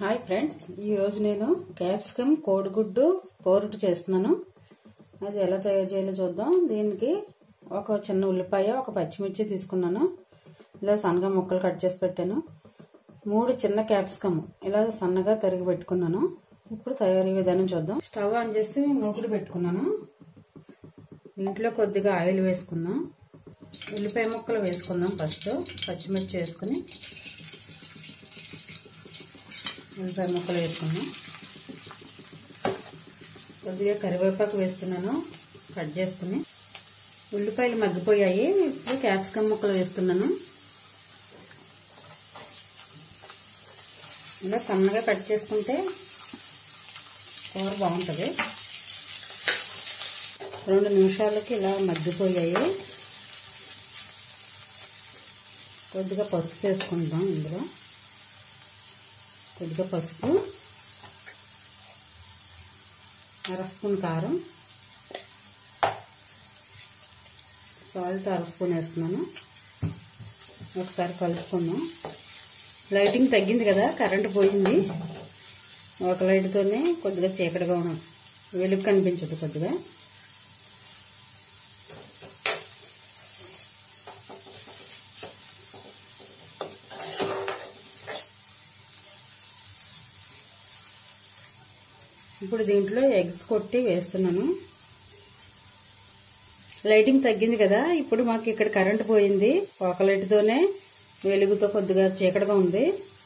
hi friends ఈరోజు నేను capsicum కోడిగుడ్డు పోరుటు చేస్తున్నాను అది ఎలా తయారు చేయాలో చూద్దాం దీనికి ఒక చిన్న ఉల్లిపాయ ఒక పచ్చిమిర్చి తీసుకున్నాను ఇలా సన్నగా ముక్కలు కట్ చేసి పెట్టాను మూడు చిన్న క్యాప్సికమ్ ఇలా సన్నగా తరిగి పెట్టుకున్నాను ఇప్పుడు తయారీ విధానం చూద్దాం స్టవ్ ఆన్ చేసి మూకుడు పెట్టుకున్నాను ఇంట్లో కొద్దిగా ఆయిల్ వేసుకుందాం ఉల్లిపాయ ముక్కలు వేసుకుందాం ఫస్ట్ పచ్చిమిర్చి వేసుకుని ఉల్లిపాయ ముక్కలు వేసుకున్నాం కొద్దిగా కరివేపాకు వేస్తున్నాను కట్ చేసుకుని ఉల్లిపాయలు మగ్గిపోయాయి ఇప్పుడు క్యాప్సికమ్ ముక్కలు వేస్తున్నాను ఇలా సన్నగా కట్ చేసుకుంటే కూర బాగుంటుంది రెండు నిమిషాలకి ఇలా మగ్గిపోయాయి కొద్దిగా పసుపు వేసుకుంటాం ఇందులో కొద్దిగా పసుపు అర స్పూన్ కారం సాల్ట్ అర స్పూన్ వేస్తున్నాను ఒకసారి కలుపుకుందాం లైటింగ్ తగ్గింది కదా కరెంట్ పోయింది ఒక లైట్తోనే కొద్దిగా చీకటిగా ఉన్నాం వెలుగు కనిపించదు కొద్దిగా ఇప్పుడు దీంట్లో ఎగ్స్ కొట్టి వేస్తున్నాను లైటింగ్ తగ్గింది కదా ఇప్పుడు మాకు ఇక్కడ కరెంట్ పోయింది ఒక లైట్తోనే వెలుగుతో కొద్దిగా చీకటిగా ఉంది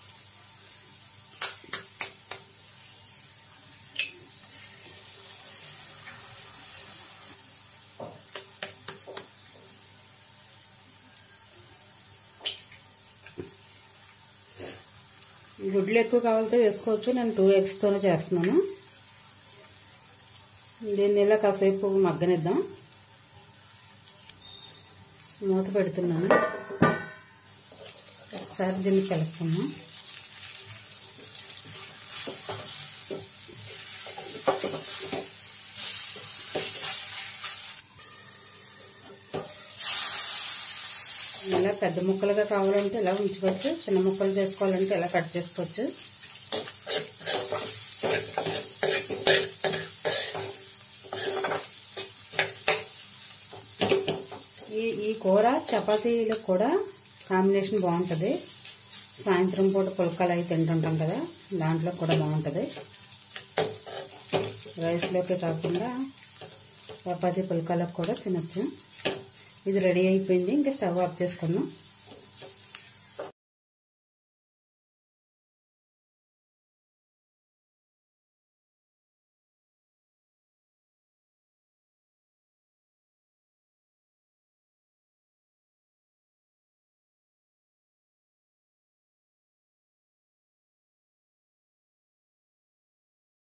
గుడ్లు ఎక్కువ కావాలితే వేసుకోవచ్చు నేను టూ ఎగ్స్తోనే చేస్తున్నాను దీన్ని ఇలా కాసేపు మగ్గనిద్దాం మూత పెడుతున్నాను ఒకసారి దీన్ని కలుపుకున్నాం ఇలా పెద్ద ముక్కలుగా కావాలంటే ఇలా ఉంచుకోవచ్చు చిన్న ముక్కలు చేసుకోవాలంటే ఇలా కట్ చేసుకోవచ్చు ఈ ఈ కూర చపాతీలకు కూడా కాంబినేషన్ బాగుంటుంది సాయంత్రం పూట పుల్కలు అవి తింటుంటాం కదా దాంట్లో కూడా బాగుంటుంది రైస్లోకి కాకుండా చపాతీ పుల్కలకు కూడా తినొచ్చు ఇది రెడీ అయిపోయింది ఇంకా స్టవ్ ఆఫ్ చేసుకుందాం